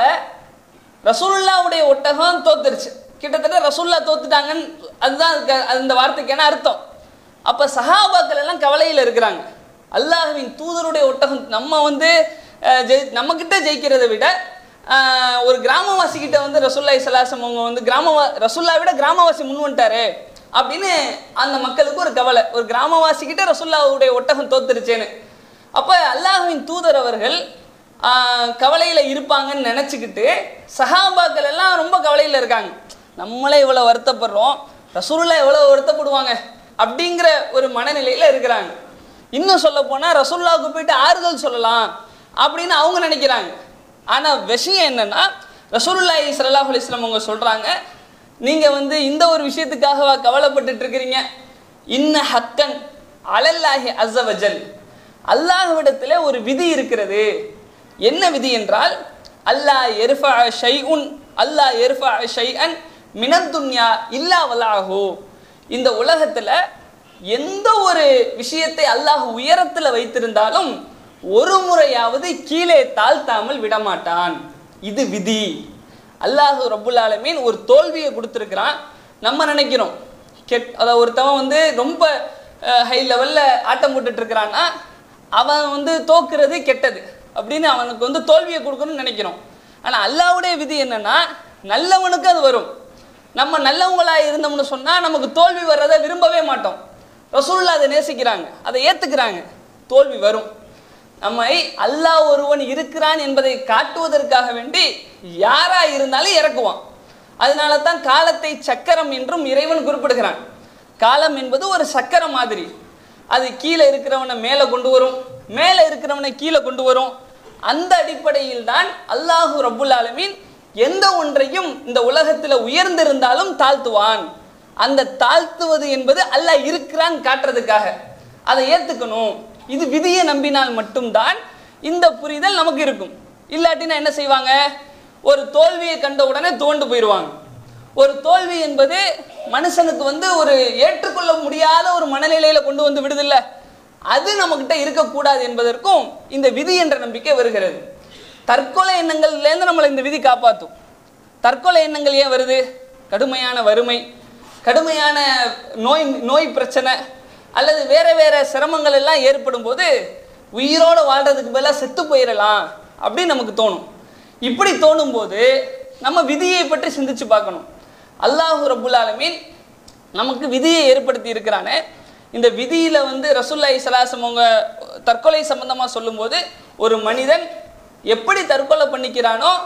ரசூல்லாவுடைய ஒட்டகம் தோத்துருச்சு கிட்டத்தட்ட ரசூல்லா தோத்துட்டாங்கன்னு அதுதான் அதுக்கு அந்த வார்த்தைக்கான அர்த்தம் அப்போ சஹாபாக்கள் எல்லாம் கவலையில் இருக்கிறாங்க அல்லாஹ்வின் தூதருடைய ஒட்டகம் நம்ம வந்து அஹ், ஜெயி நம்மக்கிட்ட ஜெயிக்கிறதை விட அஹ், ஒரு கிராமவாசி கிட்ட வந்து ரசூல்லா இஸ்லாசம் அவங்க வந்து கிராமவா ரசூல்லா விட கிராமவாசி முன் வந்துட்டாரு அப்படின்னு அந்த மக்களுக்கு ஒரு கவலை ஒரு கிராமவாசி கிட்ட ரசூல்லாவுடைய ஒட்டகம் தோத்துருச்சேன்னு அப்போ அல்லாஹ்வின் தூதர் அவர்கள் ஆஹ், கவலையில இருப்பாங்கன்னு நினச்சிக்கிட்டு சஹாபாக்கள் எல்லாம் ரொம்ப கவலையில் இருக்காங்க நம்மளே இவ்வளோ வருத்தப்படுறோம் ரசூலுல்லா எவ்வளோ வருத்தப்படுவாங்க அப்படிங்கிற ஒரு மனநிலையில் இருக்கிறாங்க இன்னும் சொல்ல போனால் ரசூல்லாவுக்கு போயிட்டு ஆறுதல் சொல்லலாம் அப்படின்னு அவங்க நினைக்கிறாங்க ஆனால் விஷயம் என்னன்னா ரசூலுல்லாஹி ஸல்லல்லாஹு அலைஹி வஸல்லம் அவங்க சொல்கிறாங்க நீங்கள் வந்து இந்த ஒரு விஷயத்துக்காகவா கவலைப்பட்டுட்டு இருக்கிறீங்க இன்ன ஹக்கன் அலல்லாஹி அஸ்ஸவஜல் அல்லாஹ்விடத்தில் ஒரு விதி இருக்கிறது என்ன விதி என்றால் அல்லாஹ் எர்ஃபா ஷைஉன் அல்லாஹ் எர்ஃபா ஷைஅன் மினத்துன்யா இல்லா வலாஹு இந்த உலகத்தில் எந்த ஒரு விஷயத்தை அல்லாஹ் உயரத்தில் வைத்திருந்தாலும் ஒரு முறையாவது கீழே தாழ்த்தாமல் விடமாட்டான் இது விதி அல்லாஹ் ரப்புல் ஆலமீன் ஒரு தோல்வியை கொடுத்துருக்கிறான் நம்ம நினைக்கிறோம் கெட் அதாவது ஒருத்தவன் வந்து ரொம்ப ஹை லெவலில் ஆட்டம் போட்டுட்டு இருக்கிறான்னா அவன் வந்து தோக்குறது கெட்டது அப்படின்னு அவனுக்கு வந்து தோல்வியை கொடுக்கணும்னு நினைக்கிறோம் ஆனால் அல்லாஹ்வுடைய விதி என்னன்னா நல்லவனுக்கு அது வரும் நம்ம நல்லவங்களா இருந்தோம்னு சொன்னால் நமக்கு தோல்வி வர்றதை விரும்பவே மாட்டோம் ரசூல்லா அதை நேசிக்கிறாங்க அதை ஏற்றுக்கிறாங்க தோல்வி வரும் நம்மை அல்லாஹ் ஒருவன் இருக்கிறான் என்பதை காட்டுவதற்காக வேண்டி யாரா இருந்தாலும் இறக்குவான் அதனால தான் காலத்தை சக்கரம் என்றும் இறைவன் குறிப்பிடுகிறான் காலம் என்பது ஒரு சக்கரம் மாதிரி அது கீழே இருக்கிறவனை மேலே கொண்டு வரும் மேலே இருக்கிறவனை கீழே கொண்டு வரும் அந்த அடிப்படையில் தான் அல்லாஹு ரப்புல் ஆலமீன் எந்த ஒன்றையும் இந்த உலகத்தில் உயர்ந்திருந்தாலும் தாழ்த்துவான் அந்த தாழ்த்துவது என்பது அல்லாஹ் இருக்கிறான் காட்டுறதுக்காக அதை ஏற்றுக்கணும் இது விதியை நம்பினால் மட்டும்தான் இந்த புரிதல் நமக்கு இருக்கும் இல்லாட்டினா என்ன செய்வாங்க ஒரு தோல்வியை கண்ட உடனே துவண்டு போயிடுவாங்க ஒரு தோல்வி என்பது மனுஷனுக்கு வந்து ஒரு ஏற்றுக்கொள்ள முடியாத ஒரு மனநிலையில கொண்டு வந்து விடுதில்ல அது நம்மக்கிட்ட இருக்கக்கூடாது என்பதற்கும் இந்த விதி என்ற நம்பிக்கை வருகிறது தற்கொலை எண்ணங்கள்லேருந்து நம்மளை இந்த விதி காப்பாற்றும் தற்கொலை எண்ணங்கள் ஏன் வருது கடுமையான வறுமை கடுமையான நோய் நோய் பிரச்சனை அல்லது வேற வேற சிரமங்கள் எல்லாம் ஏற்படும் போது உயிரோடு வாழ்றதுக்கு பதிலாக செத்து போயிடலாம் அப்படின்னு நமக்கு தோணும் இப்படி தோணும் போது நம்ம விதியை பற்றி சிந்திச்சு பார்க்கணும் அல்லாஹு ரப்புல் ஆலமீன் நமக்கு விதியை ஏற்படுத்தி இருக்கிறானே இந்த விதியில வந்து ரசூல்லாய் சலாசம் அவங்க தற்கொலை சம்பந்தமா சொல்லும்போது ஒரு மனிதன் எப்படி தற்கொலை பண்ணிக்கிறானோ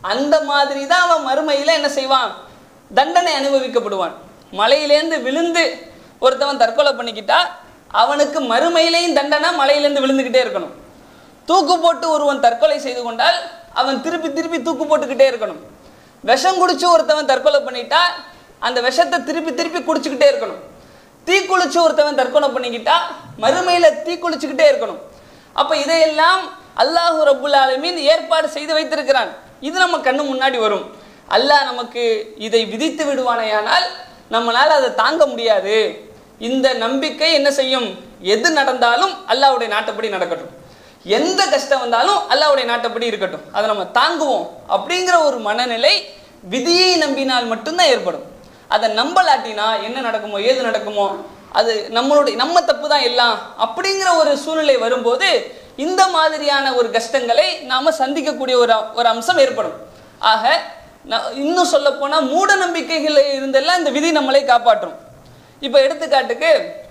அந்த மாதிரி தான் அவன் மறுமையில் என்ன செய்வான் தண்டனை அனுபவிக்கப்படுவான் மலையிலேருந்து விழுந்து ஒருத்தவன் தற்கொலை பண்ணிக்கிட்டா அவனுக்கு மறுமையிலையும் தண்டனை மலையிலேருந்து விழுந்துக்கிட்டே இருக்கணும் தூக்கு போட்டு ஒருவன் தற்கொலை செய்து கொண்டால் அவன் திருப்பி திருப்பி தூக்கு போட்டுக்கிட்டே இருக்கணும் விஷம் குடிச்சு ஒருத்தவன் தற்கொலை பண்ணிட்டா அந்த விஷத்தை திருப்பி திருப்பி குடிச்சுக்கிட்டே இருக்கணும் தீ குளிச்சு ஒருத்தவன் தற்கொலை பண்ணிக்கிட்டா மறுமையில தீ குளிச்சுக்கிட்டே இருக்கணும் அப்ப இதையெல்லாம் அல்லாஹு ரப்புல் ஆலமீன் ஏற்பாடு செய்து வைத்திருக்கிறான் இது நம்ம கண்ணு முன்னாடி வரும் அல்லாஹ் நமக்கு இதை விதித்து விடுவானேயானால் நம்மளால அதை தாங்க முடியாது இந்த நம்பிக்கை என்ன செய்யும் எது நடந்தாலும் அல்லாஹ்வுடைய நாட்டப்படி நடக்கட்டும் எந்த கஷ்டம் வந்தாலும் அல்லாஹ்வுடைய நாட்டப்படி இருக்கட்டும் அதை நம்ம தாங்குவோம் அப்படிங்கிற ஒரு மனநிலை விதியை நம்பினால் மட்டும்தான் ஏற்படும் அதை நம்பலாட்டினா என்ன நடக்குமோ ஏது நடக்குமோ அது நம்மளுடைய நம்ம தப்பு தான் எல்லாம் அப்படிங்கிற ஒரு சூழ்நிலை வரும்போது இந்த மாதிரியான ஒரு கஷ்டங்களை நாம சந்திக்கக்கூடிய ஒரு அ- ஒரு அம்சம் ஏற்படும் ஆக ந- இன்னும் சொல்ல போனா மூட நம்பிக்கைகள் இருந்தெல்லாம் இந்த விதி நம்மளை காப்பாற்றும் இப்போ எடுத்துக்காட்டுக்கு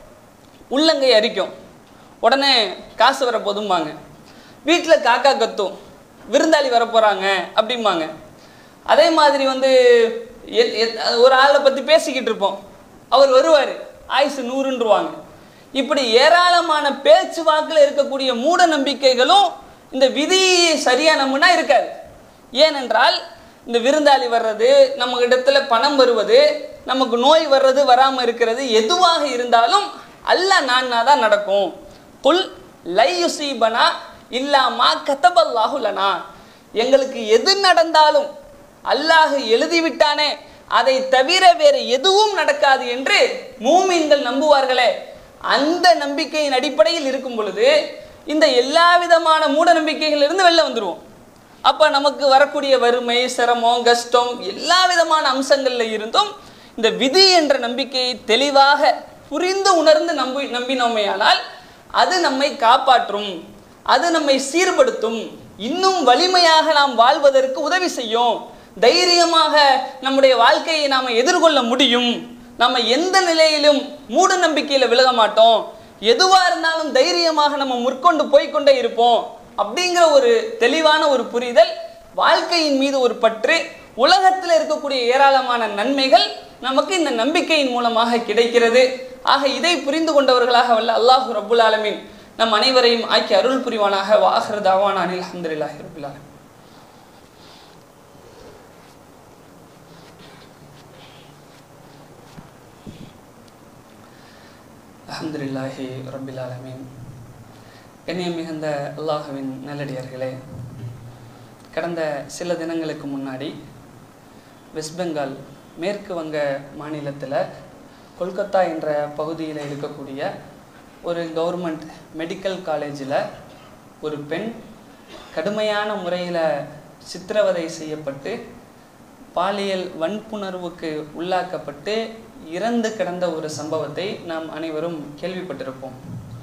உள்ளங்கை அரிக்கும் உடனே காசு வர போதும்பாங்க வீட்டில் காக்கா கத்தும் விருந்தாளி வர போகிறாங்க அப்படிம்பாங்க அதே மாதிரி வந்து எ- எ- ஒரு ஆளை பற்றி பேசிக்கிட்டு இருப்போம் அவர் வருவார் ஆயுசு நூறுன்றுவாங்க இப்படி ஏராளமான பேச்சு வாக்கில் இருக்கக்கூடிய மூட நம்பிக்கைகளும் இந்த விதி சரியா நம்பினா இருக்காது ஏனென்றால் இந்த விருந்தாளி வர்றது நம்ம இடத்துல பணம் வருவது நமக்கு நோய் வர்றது வராமல் இருக்கிறது எதுவாக இருந்தாலும் அல்லாஹ் நான்னா தான் நடக்கும் குல் லை யுசீபனா இல்லாமா கத்தபல்லாஹு லனா எங்களுக்கு எது நடந்தாலும் அல்லாஹ் எழுதிவிட்டானே அதை தவிர வேறு எதுவும் நடக்காது என்று மூமின்கள் நம்புவார்களே அந்த நம்பிக்கையின் அடிப்படையில் இருக்கும் பொழுது இந்த எல்லா விதமான மூட நம்பிக்கைகளிலிருந்து வெளில வந்துருவோம் அப்ப நமக்கு வரக்கூடிய வறுமை சிரமம் கஷ்டம் எல்லா விதமான அம்சங்கள்ல இருந்தும் இந்த விதி என்ற நம்பிக்கையை தெளிவாக புரிந்து உணர்ந்து நம்பி நம்பினோமையானால் அது நம்மை காப்பாற்றும் அது நம்மை சீர்படுத்தும் இன்னும் வலிமையாக நாம் வாழ்வதற்கு உதவி செய்யும் தைரியமாக நம்முடைய வாழ்க்கையை நாம் எதிர்கொள்ள முடியும் நம்ம எந்த நிலையிலும் மூட நம்பிக்கையில விலக மாட்டோம் எதுவா இருந்தாலும் தைரியமாக நம்ம முற்கொண்டு போய்க்கொண்டே இருப்போம் அப்படிங்கிற ஒரு தெளிவான ஒரு புரிதல் வாழ்க்கையின் மீது ஒரு பற்று உலகத்தில் இருக்கக்கூடிய ஏராளமான நன்மைகள் நமக்கு இந்த நம்பிக்கையின் மூலமாக கிடைக்கிறது ஆக இதை புரிந்து கொண்டவர்களாக வல்ல அல்லாஹு ரப்புல் ஆலமீன் நம் அனைவரையும் ஆக்கி அருள் புரிவானாக வாஹர் தாவான் அனில் அஹமதுல்லாஹி ரபுல் ஆலமீன் அல்ஹம்துலில்லாஹி ரபில் ஆலமீன் கண்ணியம் மிகுந்த அல்லாஹுவின் நல்லடியார்களே கடந்த சில தினங்களுக்கு முன்னாடி வெஸ்ட் பெங்கால் மேற்கு வங்க மாநிலத்தில் கொல்கத்தா என்ற பகுதியில் இருக்கக்கூடிய ஒரு கவர்மெண்ட் மெடிக்கல் காலேஜில் ஒரு பெண் கடுமையான முறையில் சித்திரவதை செய்யப்பட்டு பாலியல் வன்புணர்வுக்கு உள்ளாக்கப்பட்டு இறந்து கிடந்த ஒரு சம்பவத்தை நாம் அனைவரும் கேள்விப்பட்டிருப்போம்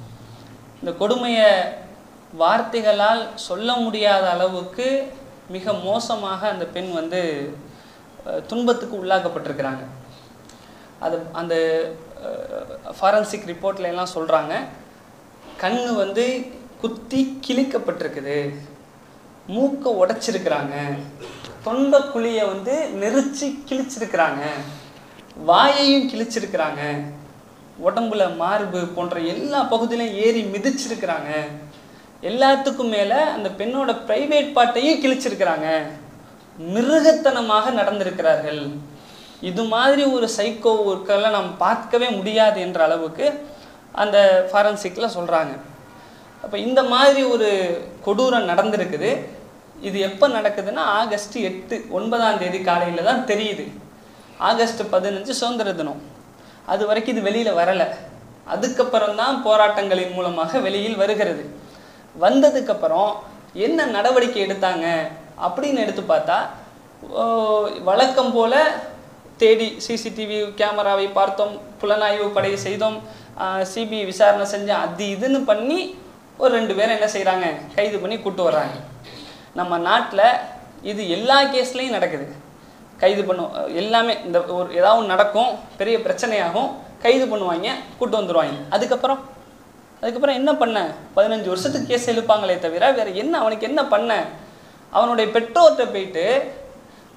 இந்த கொடுமையை வார்த்தைகளால் சொல்ல முடியாத அளவுக்கு மிக மோசமாக அந்த பெண் வந்து அஹ், துன்பத்துக்கு உள்ளாக்கப்பட்டிருக்கிறாங்க அது அந்த ஃபாரன்சிக் ரிப்போர்ட்ல எல்லாம் சொல்கிறாங்க கண்ணு வந்து குத்தி கிழிக்கப்பட்டிருக்குது மூக்கை உடைச்சிருக்கிறாங்க தொண்டை குழியை வந்து நெரிச்சு கிழிச்சிருக்கிறாங்க வாயையும் கிழிச்சிருக்கிறாங்க உடம்புல மார்பு போன்ற எல்லா பகுதியிலும் ஏறி மிதிச்சிருக்கிறாங்க எல்லாத்துக்கும் மேலே அந்த பெண்ணோட பிரைவேட் பார்ட்டையும் கிழிச்சிருக்கிறாங்க மிருகத்தனமாக நடந்திருக்கிறார்கள் இது மாதிரி ஒரு சைக்கோ ஒர்க்கெல்லாம் நாம் பார்க்கவே முடியாது என்ற அளவுக்கு அந்த ஃபாரன்சிக்கில் சொல்கிறாங்க அப்போ இந்த மாதிரி ஒரு கொடூரம் நடந்திருக்குது இது எப்போ நடக்குதுன்னா ஆகஸ்ட் எட்டு ஒன்பதாம் தேதி காலையில் தான் தெரியுது ஆகஸ்ட் பதினஞ்சு சுதந்திர தினம் அது வரைக்கும் இது வெளியில் வரலை அதுக்கப்புறம் தான் போராட்டங்களின் மூலமாக வெளியில் வருகிறது வந்ததுக்கப்புறம் என்ன நடவடிக்கை எடுத்தாங்க அப்படின்னு எடுத்து பார்த்தா ஓ, வழக்கம் போல தேடி சிசிடிவி கேமராவை பார்த்தோம் புலனாய்வு படை செய்தோம் சிபிஐ விசாரணை செஞ்சோம் அது இதுன்னு பண்ணி ஒரு ரெண்டு பேரை என்ன செய்கிறாங்க கைது பண்ணி கூட்டு வர்றாங்க நம்ம நாட்டில் இது எல்லா கேஸ்லேயும் நடக்குது கைது பண்ணுவோம் எல்லாமே இந்த ஒரு ஏதாவது ஒண்ணு நடக்கும் பெரிய பிரச்சனையாகும் கைது பண்ணுவாங்க கூட்டு வந்துடுவாங்க அதுக்கப்புறம் அதுக்கப்புறம் என்ன பண்ண பதினஞ்சு வருஷத்துக்கு கேஸ் எழுப்பாங்களே தவிர வேற என்ன அவனுக்கு என்ன பண்ண அவனுடைய பெற்றோர்கிட்ட போயிட்டு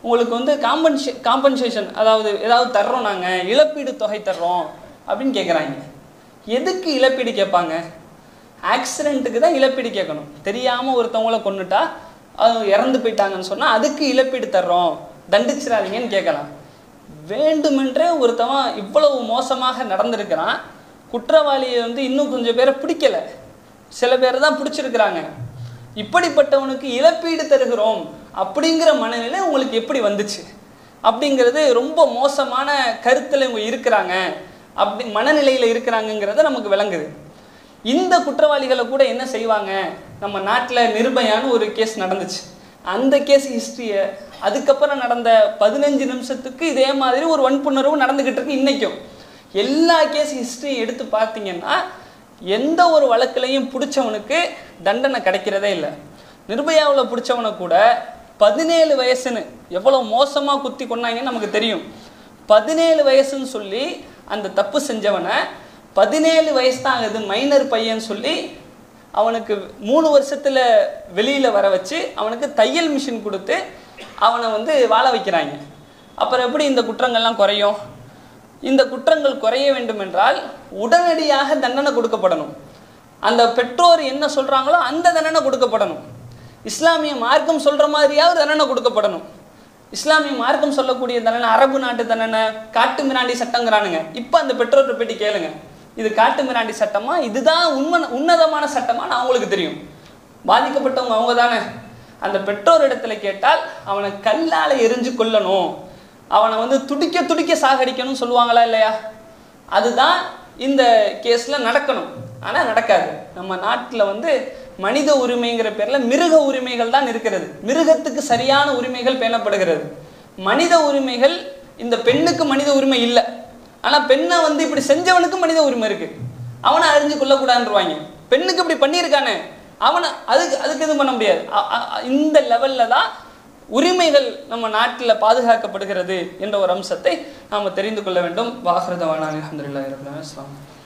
உங்களுக்கு வந்து காம்பன்சே காம்பன்சேஷன் அதாவது ஏதாவது தர்றோம் நாங்கள் இழப்பீடு தொகை தர்றோம் அப்படின்னு கேட்குறாங்க எதுக்கு இழப்பீடு கேட்பாங்க ஆக்சிடெண்ட்டுக்கு தான் இழப்பீடு கேட்கணும் தெரியாமல் ஒருத்தவங்கள கொண்டுட்டா அது இறந்து போயிட்டாங்கன்னு சொன்னால் அதுக்கு இழப்பீடு தர்றோம் தண்டிச்சிடாதீங்கன்னு கேட்கலாம் வேண்டுமென்றே ஒருத்தவன் இவ்வளவு மோசமாக நடந்திருக்கிறான் குற்றவாளியை வந்து இன்னும் கொஞ்சம் பேரை பிடிக்கல சில பேர் தான் பிடிச்சிருக்கிறாங்க இப்படிப்பட்டவனுக்கு இழப்பீடு தருகிறோம் அப்படிங்கிற மனநிலை உங்களுக்கு எப்படி வந்துச்சு அப்படிங்கிறது ரொம்ப மோசமான கருத்தில் இவங்க இருக்கிறாங்க அப்படி மனநிலையில் இருக்கிறாங்கங்கிறத நமக்கு விளங்குது இந்த குற்றவாளிகளை கூட என்ன செய்வாங்க நம்ம நாட்டில் நிர்பயான்னு ஒரு கேஸ் நடந்துச்சு அந்த கேஸ் ஹிஸ்ட்ரியை அதுக்கப்புறம் நடந்த பதினஞ்சு நிமிஷத்துக்கு இதே மாதிரி ஒரு வன்புணர்வு நடந்துக்கிட்டு இருக்கு இன்னைக்கும் எல்லா கேஸ் ஹிஸ்ட்ரியும் எடுத்து பார்த்தீங்கன்னா எந்த ஒரு வழக்குலையும் பிடிச்சவனுக்கு தண்டனை கிடைக்கிறதே இல்லை நிர்பயாவில் பிடிச்சவனை கூட பதினேழு வயசுன்னு எவ்வளோ மோசமாக குத்தி கொண்டாங்கன்னு நமக்கு தெரியும் பதினேழு வயசுன்னு சொல்லி அந்த தப்பு செஞ்சவனை பதினேழு வயசு தான் ஆகுது மைனர் பையன் சொல்லி அவனுக்கு மூணு வருஷத்தில் வெளியில் வர வச்சு அவனுக்கு தையல் மிஷின் கொடுத்து அவனை வந்து வாழ வைக்கிறாங்க அப்புறம் எப்படி இந்த குற்றங்கள்லாம் குறையும் இந்த குற்றங்கள் குறைய வேண்டும் என்றால் உடனடியாக தண்டனை கொடுக்கப்படணும் அந்த பெற்றோர் என்ன சொல்கிறாங்களோ அந்த தண்டனை கொடுக்கப்படணும் இஸ்லாமிய மார்க்கம் சொல்கிற மாதிரியாவது தண்டனை கொடுக்கப்படணும் இஸ்லாமிய மார்க்கம் சொல்லக்கூடிய தண்டனை அரபு நாட்டு தண்டனை காட்டு மிராண்டி சட்டங்கிறானுங்க இப்போ அந்த பெற்றோர்கிட்ட போயிட்டு கேளுங்க இது காட்டு மிராண்டி சட்டமா இதுதான் உண்மை உன்னதமான சட்டமா நான் அவங்களுக்கு தெரியும் பாதிக்கப்பட்டவங்க அவங்க தானே அந்த பெற்றோர் இடத்துல கேட்டால் அவனை கல்லால் எரிஞ்சு கொல்லணும் அவனை வந்து துடிக்க துடிக்க சாகடிக்கணும்னு சொல்லுவாங்களா இல்லையா அதுதான் இந்த கேஸில் நடக்கணும் ஆனால் நடக்காது நம்ம நாட்டில் வந்து மனித உரிமைங்கிற பேரில் மிருக உரிமைகள் தான் இருக்கிறது மிருகத்துக்கு சரியான உரிமைகள் பேணப்படுகிறது மனித உரிமைகள் இந்த பெண்ணுக்கு மனித உரிமை இல்லை ஆனால் பெண்ணை வந்து இப்படி செஞ்சவனுக்கு மனித உரிமை இருக்கு அவனை அறிஞ்சு கொள்ளக்கூடாதுன்றவாங்க பெண்ணுக்கு இப்படி பண்ணியிருக்கானே அவனை அதுக்கு அதுக்கு எதுவும் பண்ண முடியாது அ- அ- அ- இந்த லெவலில் தான் உரிமைகள் நம்ம நாட்டில் பாதுகாக்கப்படுகிறது என்ற ஒரு அம்சத்தை நாம் தெரிந்து கொள்ள வேண்டும் வாகரதவான அலமதுல்லா இருக்கலாம்